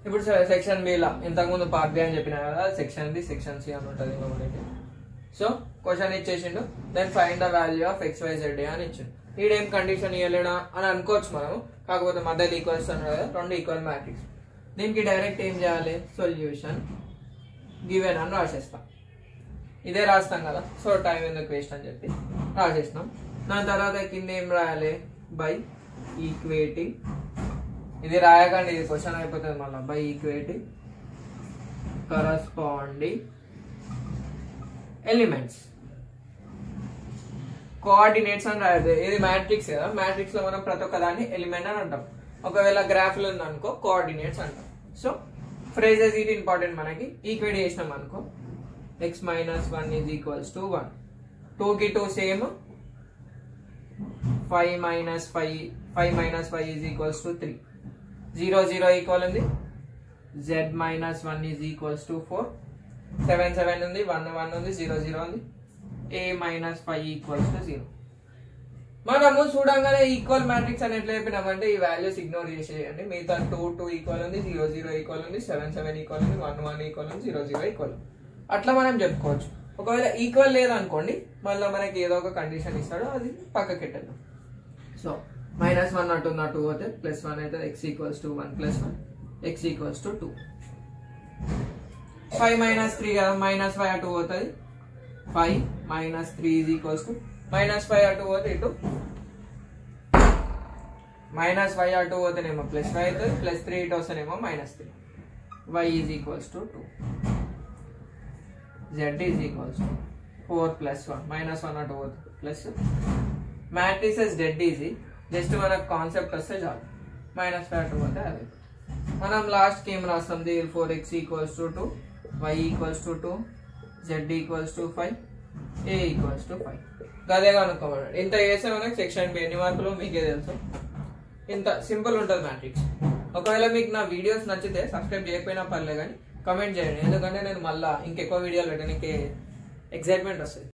ఇప్పుడు సెక్షన్ బిలా ఇంతకుముందు part B అని చెప్పిన కదా సెక్షన్ బి సెక్షన్ సి అని ఉంటుంది ఇంకొకటి సో క్వశ్చన్ ఇచ్చేసిండు then find the value of X Y Z అని ఇచ్చిండు ఈడేం కండిషన్ ఇవ్వలేడా అని అనుకోవచ్చు మనం కాకపోతే మధ్యలో ఈక్వల్స్ అన్నారు కదా రెండు ఈక్వల్ మ్యాట్రిక్స్ దీనికి డైరెక్ట్ ఏం చేయాలి సొల్యూషన్ గివెన్ అని రాసేస్తాం ఇదే రాస్తాం కదా సో టైం ఎందుకు వేస్ట్ అని చెప్పి రాసేసినాం దాని తర్వాత కింద ఏం రాయాలి బై ఈక్వేటింగ్ ఇది రాయకండి ఇది క్వశ్చన్ అయిపోతుంది మళ్ళీ by equating corresponding elements coordinates అని రాయదు ఇది మ్యాట్రిక్స్ కదా మ్యాట్రిక్స్ లో మనం ప్రతి ఒక్క దాన్ని ఎలిమెంట్ అని అంటాం ఒకవేళ గ్రాఫ్ లో ఉందనుకో కోఆర్డినేట్స్ అంటాం సో ఫ్రేజెస్ ఇది ఇంపార్టెంట్ మనకి ఈక్వేట్ చేసినాం అనుకో X minus one is equals to one two కి two same five minus five five minus five is equals to three zero zero equal ఉంది Z minus one is equals to four seven seven ఉంది one one ఉంది zero zero ఉంది A minus five equals to zero మనము చూడంగానే equal matrix అని ఎట్లా చెప్పినామంటే ఈ values ignore చేసేయండి మిగతా టూ టూ ఈక్వల్ ఉంది జీరో జీరో ఈక్వల్ ఉంది సెవెన్ సెవెన్ ఈక్వల్ ఉంది వన్ వన్ ఈక్వల్ ఉంది జీరో జీరో ఈక్వల్ అట్లా మనం చెప్పుకోవచ్చు ఒకవేళ ఈక్వల్ లేదనుకోండి మళ్ళీ మనకి ఏదో ఒక కండిషన్ ఇస్తాడు అది పక్కకి పెట్టేద్దాం సో మైనస్ వన్ అటు ఉన్న టూ పోతే ప్లస్ వన్ అయితే X equals to one plus one X equals to two five minus three కదా మైనస్ ఫైవ్ అటు పోతుంది five minus three is equals to minus five అటు పోతే ఇటు మైనస్ ఫైవ్ అటు పోతేనేమో ప్లస్ ఫైవ్ అవుతుంది ప్లస్ త్రీ ఇటు వస్తేనేమో minus three Y is equals to two Z is equals to four plus one minus one అటు పోతుంది plus matrices dead easy just మనకు కాన్సెప్ట్ వస్తే చాలు మైనస్ ఫైవ్ అటు పోతే అది మనం లాస్ట్కి ఏం రాస్తాం the four X equals to two Y equals to two Z equals to five A equals to five అదే కనుక్కోమన్నాడు ఇంత చేస్తే మనకి సెక్షన్ బి ఎన్ని మార్కులు మీకే తెలుసు ఇంత సింపుల్ ఉంటుంది మ్యాట్రిక్స్ ఒకవేళ మీకు నా వీడియోస్ నచ్చితే సబ్స్క్రైబ్ చేయకపోయినా పర్లేదు కానీ కమెంట్ చేయండి ఎందుకంటే నేను మళ్ళీ ఇంకెక్కువ వీడియోలు పెట్టడానికి ఎక్సైట్మెంట్ వస్తుంది